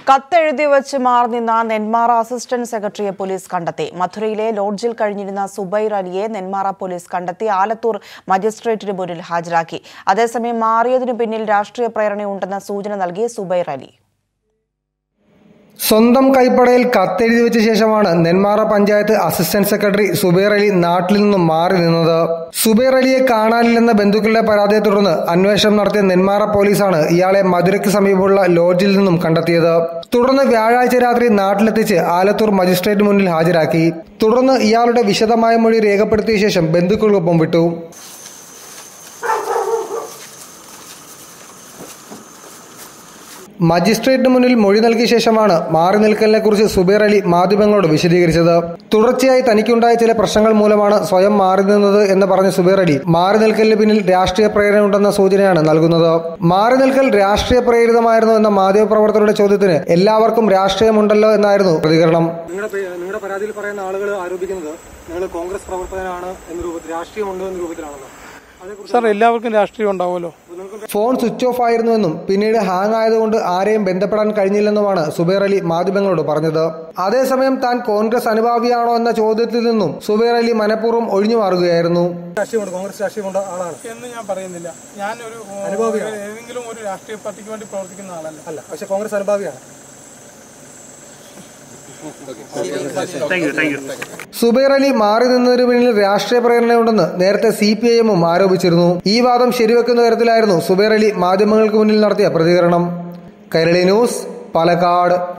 കത്തെഴുതി വെച്ച് മാറി നിന്ന നെന്മാറ അസിസ്റ്റന്റ് സെക്രട്ടറിയെ പോലീസ് കണ്ടെത്തി മധുരയിലെ ലോഡ്ജിൽ കഴിഞ്ഞിരുന്ന സുബൈർ അലിയെ നെന്മാറ പോലീസ് കണ്ടെത്തി ആലത്തൂർ മജിസ്ട്രേറ്റിന് മുന്നിൽ ഹാജരാക്കി അതേസമയം മാറിയതിനു പിന്നിൽ രാഷ്ട്രീയ പ്രേരണയുണ്ടെന്ന സൂചന നൽകി സുബൈർ അലി സ്വന്തം കൈപ്പടയിൽ കത്തെഴുതി വെച്ച ശേഷമാണ് നെന്മാറ പഞ്ചായത്ത് അസിസ്റ്റന്റ് സെക്രട്ടറി സുബൈർ അലി നാട്ടിൽ നിന്നും മാറി നിന്നത് സുബൈർ അലിയെ കാണാനില്ലെന്ന ബന്ധുക്കളുടെ പരാതിയെ തുടർന്ന് അന്വേഷണം നടത്തിയ നെന്മാറ പോലീസാണ് ഇയാളെ മധുരയ്ക്ക് സമീപമുള്ള ലോഡ്ജിൽ നിന്നും കണ്ടെത്തിയത് തുടർന്ന് വ്യാഴാഴ്ച രാത്രി നാട്ടിലെത്തിച്ച് ആലത്തൂർ മജിസ്ട്രേറ്റ് മുന്നിൽ ഹാജരാക്കി തുടർന്ന് ഇയാളുടെ വിശദമായ മൊഴി രേഖപ്പെടുത്തിയ ശേഷം ബന്ധുക്കൾക്കൊപ്പം വിട്ടു മജിസ്ട്രേറ്റിന് മുന്നിൽ മൊഴി നൽകിയ ശേഷമാണ് മാറി നിൽക്കലിനെ കുറിച്ച് സുബൈർ അലി മാധ്യമങ്ങളോട് വിശദീകരിച്ചത് തുടർച്ചയായി തനിക്കുണ്ടായ ചില പ്രശ്നങ്ങൾ മൂലമാണ് സ്വയം മാറി നിന്നത് എന്ന് പറഞ്ഞ സുബൈർ അലി മാറി നിൽക്കലിന് പിന്നിൽ രാഷ്ട്രീയ പ്രേരണയുണ്ടെന്ന സൂചനയാണ് നൽകുന്നത് മാറി നിൽക്കൽ രാഷ്ട്രീയ പ്രേരിതമായിരുന്നു എന്ന മാധ്യമപ്രവർത്തകരുടെ ചോദ്യത്തിന് എല്ലാവർക്കും രാഷ്ട്രീയമുണ്ടല്ലോ എന്നായിരുന്നു പ്രതികരണം നിങ്ങളുടെ പേ- നിങ്ങളുടെ പരാതിയിൽ പറയുന്ന ആളുകൾ ആരോപിക്കുന്നത് നിങ്ങൾ കോൺഗ്രസ് പ്രവർത്തകനാണ് എന്ന രൂപത്തിൽ രാഷ്ട്രീയമുണ്ട് എന്ന രൂപത്തിലാണല്ലോ അതേക്കുറിച്ച് സാർ എല്ലാവർക്കും രാഷ്ട്രീയം ഉണ്ടാവുമല്ലോ ഫോൺ സ്വിച്ച് ഓഫ് ആയിരുന്നുവെന്നും പിന്നീട് ഹാങ് ആയതുകൊണ്ട് ആരെയും ബന്ധപ്പെടാൻ കഴിഞ്ഞില്ലെന്നുമാണ് സുബൈർ അലി മാധ്യമങ്ങളോട് പറഞ്ഞത് അതേസമയം താൻ കോൺഗ്രസ് അനുഭാവിയാണോ എന്ന ചോദ്യത്തിൽ നിന്നും സുബൈർ അലി മനഃപൂർവ്വം ഒഴിഞ്ഞു മാറുകയായിരുന്നു രാഷ്ട്രീയമുണ്ട് കോൺഗ്രസ് രാഷ്ട്രീയമുണ്ട് ആളാണ് എന്ന് ഞാൻ പറയുന്നില്ല ഞാനൊരു ഏതെങ്കിലും ഒരു രാഷ്ട്രീയ പാർട്ടിക്ക് വേണ്ടി പ്രവർത്തിക്കുന്ന ആളല്ല അല്ല പക്ഷെ കോൺഗ്രസ് അനുഭാവിയാണ് സുബൈർ അലി മാറി നിന്നതിന് പിന്നിൽ രാഷ്ട്രീയ പ്രേരണയുണ്ടെന്ന് നേരത്തെ സി പി ഐ എമ്മും ആരോപിച്ചിരുന്നു ഈ വാദം ശരിവെക്കുന്ന തരത്തിലായിരുന്നു സുബൈർ അലി മാധ്യമങ്ങൾക്ക് മുന്നിൽ നടത്തിയ പ്രതികരണം കൈരളി ന്യൂസ് പാലക്കാട്